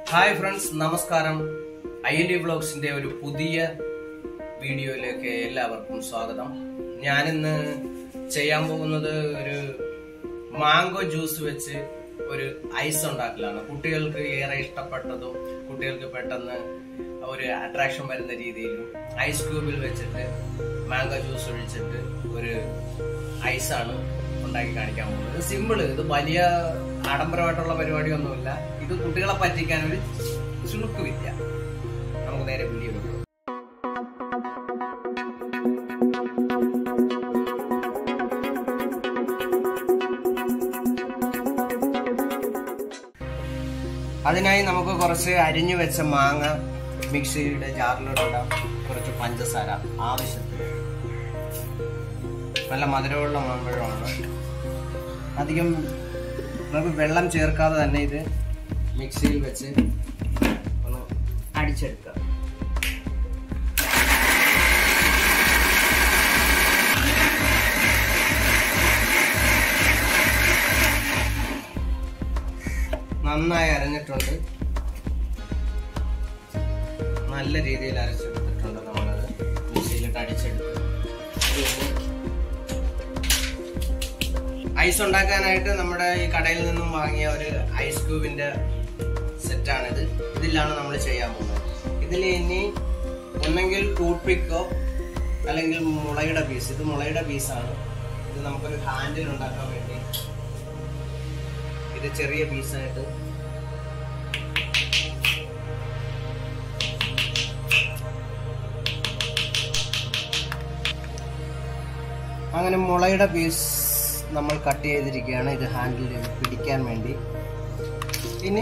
hi friends നമസ്കാരം I N D വ്ളോഗ്സിന്റെ ഒരു പുതിയ വീഡിയോയിലേക്ക് എല്ലാവർക്കും സ്വാഗതം ഞാനിന്ന് ചെയ്യാൻ പോകുന്നത് ഒരു മാംഗോ ജ്യൂസ് വെച്ച് ഒരു ഐസ് ഉണ്ടാക്കലാണ് കുട്ടികൾക്ക് ഏറെ ഇഷ്ടപ്പെട്ടതും കുട്ടികൾക്ക് പെട്ടെന്ന് ഒരു അട്രാക്ഷൻ വരുന്ന രീതിയിലും ഐസ് ക്യൂബിൽ വെച്ചിട്ട് മാംഗോ ജ്യൂസ് ഒഴിച്ചിട്ട് ഒരു ഐസാണ് ഉണ്ടാക്കി കാണിക്കാൻ പോകുന്നത് സിമ്പിള് ഇത് വലിയ ആഡംബരമായിട്ടുള്ള പരിപാടിയൊന്നുമില്ല ഇത് കുട്ടികളെ പറ്റിക്കാൻ ഒരു ചുണുക്ക് വിദ്യ നമുക്ക് നേരെ വീഡിയോ കൊടുക്കാം അതിനായി നമുക്ക് കുറച്ച് അരിഞ്ഞു വെച്ച മാങ്ങ മിക്സിയുടെ ജാറിലിടാം കുറച്ച് പഞ്ചസാര ആവശ്യത്തിന് നല്ല മധുരമുള്ള മാമ്പഴമാണ് അധികം നമുക്ക് വെള്ളം ചേർക്കാതെ തന്നെ ഇത് മിക്സിയിൽ വെച്ച് ഒന്ന് അടിച്ചെടുക്കുക നന്നായി അരഞ്ഞിട്ടുണ്ട് നല്ല രീതിയിൽ അരച്ചെടുത്തിട്ടുണ്ട് നമ്മളത് മിക്സിയിലിട്ട് അടിച്ചെടുത്ത് ഐസ് ഉണ്ടാക്കാനായിട്ട് നമ്മുടെ ഈ കടയിൽ നിന്നും വാങ്ങിയ ഒരു ഐസ് ക്യൂബിന്റെ സെറ്റാണിത് ഇതിലാണ് നമ്മൾ ചെയ്യാൻ പോകുന്നത് ഇതിൽ ഇനി ഒന്നെങ്കിൽ ടൂത്ത് പിക്കോ അല്ലെങ്കിൽ മുളയുടെ പീസ് ഇത് മുളയുടെ പീസാണ് ഇത് നമുക്കൊരു ഹാൻഡിൽ ഉണ്ടാക്കാൻ വേണ്ടി ഇത് ചെറിയ പീസായിട്ട് അങ്ങനെ മുളയുടെ പീസ് നമ്മൾ കട്ട് ചെയ്തിരിക്കുകയാണ് ഇത് ഹാൻഡിൽ പിടിക്കാൻ വേണ്ടി ഇനി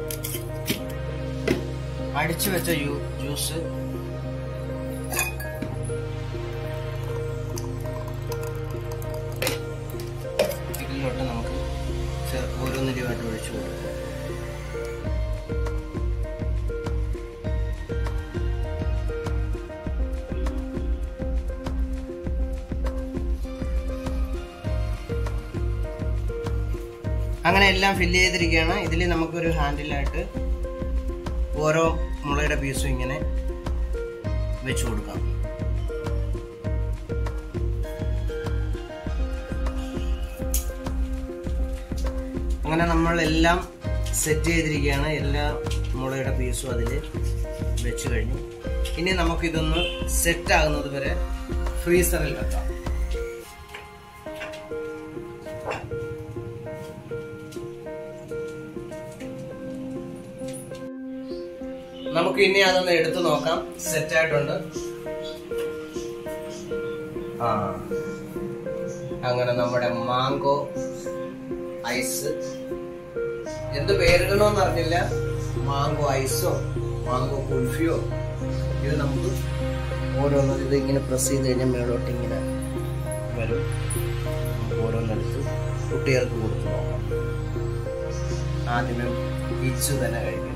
അടിച്ചു വെച്ച യൂ- ജ്യൂസ് ഇതിലോട്ട് നമുക്ക് ചെ- ഓരോന്നിലുമായിട്ട് ഒഴിച്ചു കൊടുക്കാം അങ്ങനെ എല്ലാം ഫില്ല് ചെയ്തിരിക്കുകയാണ് ഇതിൽ നമുക്കൊരു ഹാൻഡിലായിട്ട് ഓരോ മുളയുടെ പീസും ഇങ്ങനെ വെച്ച് കൊടുക്കാം അങ്ങനെ നമ്മൾ എല്ലാം സെറ്റ് ചെയ്തിരിക്കുകയാണ് എല്ലാ മുളയുടെ പീസും അതിൽ വെച്ച് കഴിഞ്ഞു ഇനി നമുക്കിതൊന്ന് സെറ്റ് ആകുന്നത് വരെ ഫ്രീസറിൽ വെക്കാം നമുക്ക് ഇനി അതൊന്ന് എടുത്തു നോക്കാം സെറ്റ് ആയിട്ടുണ്ട് ആ അങ്ങനെ നമ്മുടെ മാംഗോ ഐസ് എന്ത് പേരിടണമെന്ന് അറിഞ്ഞില്ല മാംഗോ ഐസോ മാംഗോ കുൽഫിയോ ഇത് നമുക്ക് ഓരോന്നും ഇത് ഇങ്ങനെ പ്രസ് ചെയ്ത് കഴിഞ്ഞാൽ മേളോട്ട് ഇങ്ങനെ വരും നമുക്ക് ഓരോന്നെടുത്ത് കുട്ടികൾക്ക് കൊടുത്ത് നോക്കാം ആദ്യമേ ഇച്ചു തന്നെ കഴിക്കുന്നത്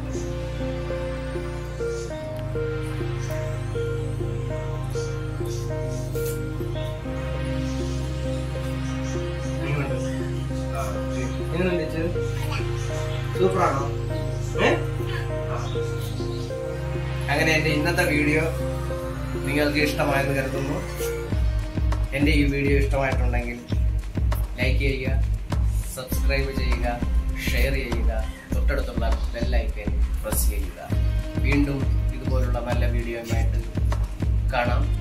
സൂപ്പറാണോ അങ്ങനെ എൻ്റെ ഇന്നത്തെ വീഡിയോ നിങ്ങൾക്ക് ഇഷ്ടമായെന്ന് കരുതുന്നു എൻ്റെ ഈ വീഡിയോ ഇഷ്ടമായിട്ടുണ്ടെങ്കിൽ ലൈക്ക് ചെയ്യുക സബ്സ്ക്രൈബ് ചെയ്യുക ഷെയർ ചെയ്യുക തൊട്ടടുത്തുള്ള ബെല്ലൈക്കൻ പ്രസ് ചെയ്യുക വീണ്ടും ഇതുപോലുള്ള നല്ല വീഡിയോയുമായിട്ട് കാണാം